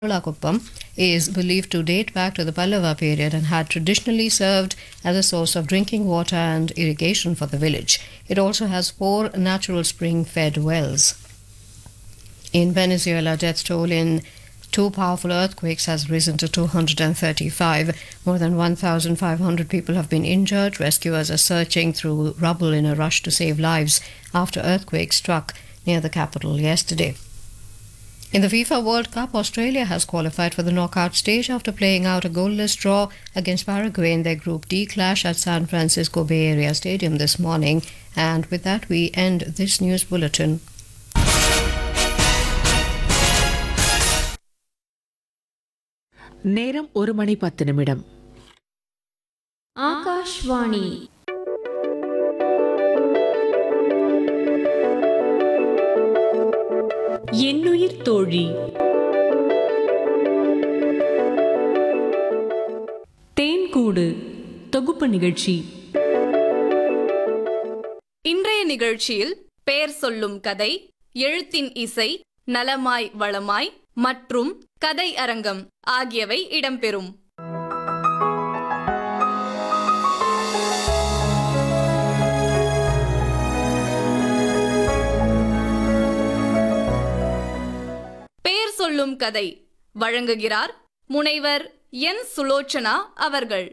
Kolakuppam is believed to date back to the Pallava period and had traditionally served as a source of drinking water and irrigation for the village. It also has four natural spring fed wells. In Venezuela, death toll in two powerful earthquakes has risen to 235. More than 1,500 people have been injured. Rescuers are searching through rubble in a rush to save lives after earthquake struck near the capital yesterday. In the FIFA World Cup, Australia has qualified for the knockout stage after playing out a goalless draw against Paraguay in their Group D clash at San Francisco Bay Area Stadium this morning. And with that, we end this news bulletin. நேரம் ஒரு மணி பத்து நிமிடம் ஆகாஷ்வாணி என்னுயிர் தோழி தேன்கூடு தொகுப்பு நிகழ்ச்சி இன்றைய நிகழ்ச்சியில் பெயர் சொல்லும் கதை எழுத்தின் இசை நலமாய் வளமாய் மற்றும் கதை அரங்கம் ஆகியவை இடம்பெறும் பெயர் சொல்லும் கதை வழங்குகிறார் முனைவர் என் சுலோச்சனா அவர்கள்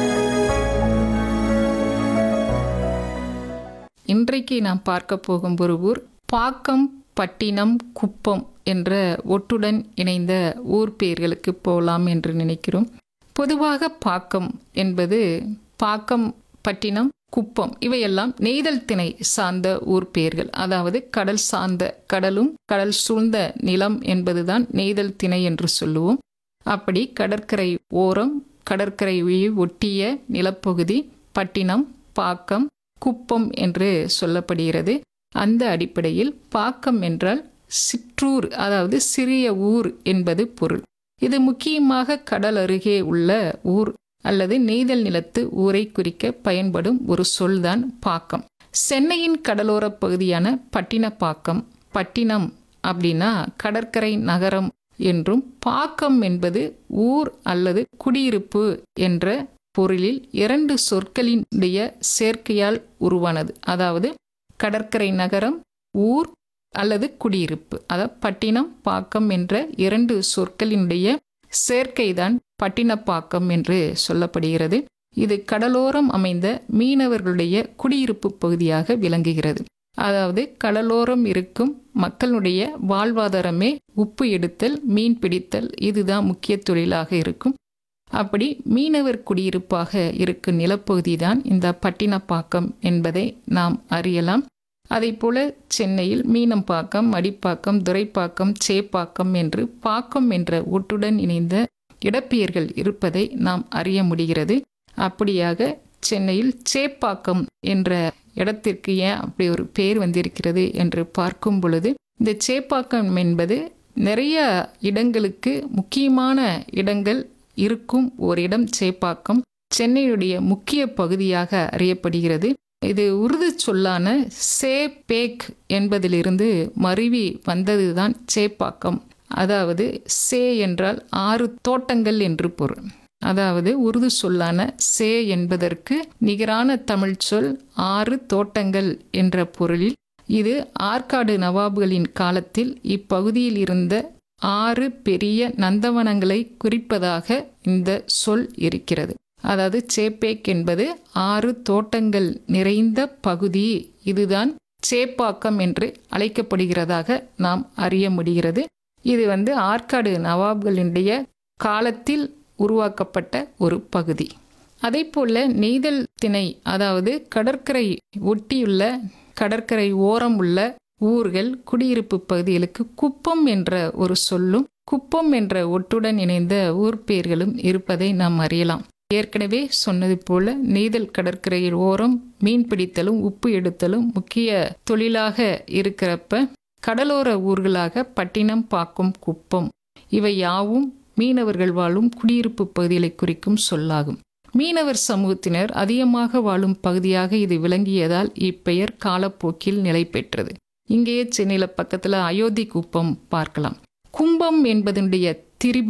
இன்றைக்கு நாம் பார்க்க போகும் ஒரு ஊர் பாக்கம் பட்டினம் குப்பம் என்ற ஒட்டுடன் இணைந்த ஊர் பெயர்களுக்கு போகலாம் என்று நினைக்கிறோம் பொதுவாக பாக்கம் என்பது பாக்கம் பட்டினம் குப்பம் இவையெல்லாம் நெய்தல் திணை சார்ந்த ஊர் பெயர்கள் அதாவது கடல் சார்ந்த கடலும் கடல் சூழ்ந்த நிலம் என்பதுதான் நெய்தல் திணை என்று சொல்லுவோம் அப்படி கடற்கரை ஓரம் கடற்கரையை ஒட்டிய நிலப்பகுதி பட்டினம் பாக்கம் குப்பம் என்று சொல்லப்படுகிறது அந்த அடிப்படையில் பாக்கம் என்றால் சிற்றூர் அதாவது சிறிய ஊர் என்பது பொருள் இது முக்கியமாக கடல் அருகே உள்ள ஊர் அல்லது நெய்தல் நிலத்து ஊரை குறிக்க பயன்படும் ஒரு சொல்தான் பாக்கம் சென்னையின் கடலோரப் பகுதியான பட்டினப்பாக்கம் பட்டினம் அப்படின்னா கடற்கரை நகரம் என்றும் பாக்கம் என்பது ஊர் அல்லது குடியிருப்பு என்ற பொருளில் இரண்டு சொற்களினுடைய சேர்க்கையால் உருவானது அதாவது கடற்கரை நகரம் ஊர் அல்லது குடியிருப்பு அதாவது பட்டினம் பாக்கம் என்ற இரண்டு சொற்களினுடைய சேர்க்கைதான் பட்டினப்பாக்கம் என்று சொல்லப்படுகிறது இது கடலோரம் அமைந்த மீனவர்களுடைய குடியிருப்பு பகுதியாக விளங்குகிறது அதாவது கடலோரம் இருக்கும் மக்களுடைய வாழ்வாதாரமே உப்பு எடுத்தல் மீன் பிடித்தல் இதுதான் முக்கிய தொழிலாக இருக்கும் அப்படி மீனவர் குடியிருப்பாக இருக்கும் நிலப்பகுதி தான் இந்த பட்டினப்பாக்கம் என்பதை நாம் அறியலாம் அதை போல சென்னையில் மீனம்பாக்கம் மடிப்பாக்கம் துரைப்பாக்கம் சேப்பாக்கம் என்று பாக்கம் என்ற ஒட்டுடன் இணைந்த இடப்பெயர்கள் இருப்பதை நாம் அறிய முடிகிறது அப்படியாக சென்னையில் சேப்பாக்கம் என்ற இடத்திற்கு ஏன் அப்படி ஒரு பெயர் வந்திருக்கிறது என்று பார்க்கும் பொழுது இந்த சேப்பாக்கம் என்பது நிறைய இடங்களுக்கு முக்கியமான இடங்கள் இருக்கும் ஒரு இடம் சேப்பாக்கம் சென்னையுடைய முக்கிய பகுதியாக அறியப்படுகிறது இது உருது சொல்லான சே பேக் என்பதிலிருந்து மருவி வந்ததுதான் சேப்பாக்கம் அதாவது சே என்றால் ஆறு தோட்டங்கள் என்று பொருள் அதாவது உருது சொல்லான சே என்பதற்கு நிகரான தமிழ் சொல் ஆறு தோட்டங்கள் என்ற பொருளில் இது ஆற்காடு நவாபுகளின் காலத்தில் இப்பகுதியில் இருந்த ஆறு பெரிய நந்தவனங்களை குறிப்பதாக இந்த சொல் இருக்கிறது அதாவது சேப்பேக் என்பது ஆறு தோட்டங்கள் நிறைந்த பகுதி இதுதான் சேப்பாக்கம் என்று அழைக்கப்படுகிறதாக நாம் அறிய முடிகிறது இது வந்து ஆற்காடு நவாப்களினுடைய காலத்தில் உருவாக்கப்பட்ட ஒரு பகுதி அதே போல நெய்தல் திணை அதாவது கடற்கரை ஒட்டியுள்ள கடற்கரை ஓரம் உள்ள ஊர்கள் குடியிருப்பு பகுதிகளுக்கு குப்பம் என்ற ஒரு சொல்லும் குப்பம் என்ற ஒட்டுடன் இணைந்த ஊர் பெயர்களும் இருப்பதை நாம் அறியலாம் ஏற்கனவே சொன்னது போல நெய்தல் கடற்கரையில் ஓரம் மீன் பிடித்தலும் உப்பு எடுத்தலும் முக்கிய தொழிலாக இருக்கிறப்ப கடலோர ஊர்களாக பட்டினம் பாக்கும் குப்பம் இவை யாவும் மீனவர்கள் வாழும் குடியிருப்பு பகுதிகளை குறிக்கும் சொல்லாகும் மீனவர் சமூகத்தினர் அதிகமாக வாழும் பகுதியாக இது விளங்கியதால் இப்பெயர் காலப்போக்கில் நிலை பெற்றது இங்கேயே சென்னையில் பக்கத்தில் அயோத்தி குப்பம் பார்க்கலாம் கும்பம் என்பதனுடைய திரிபு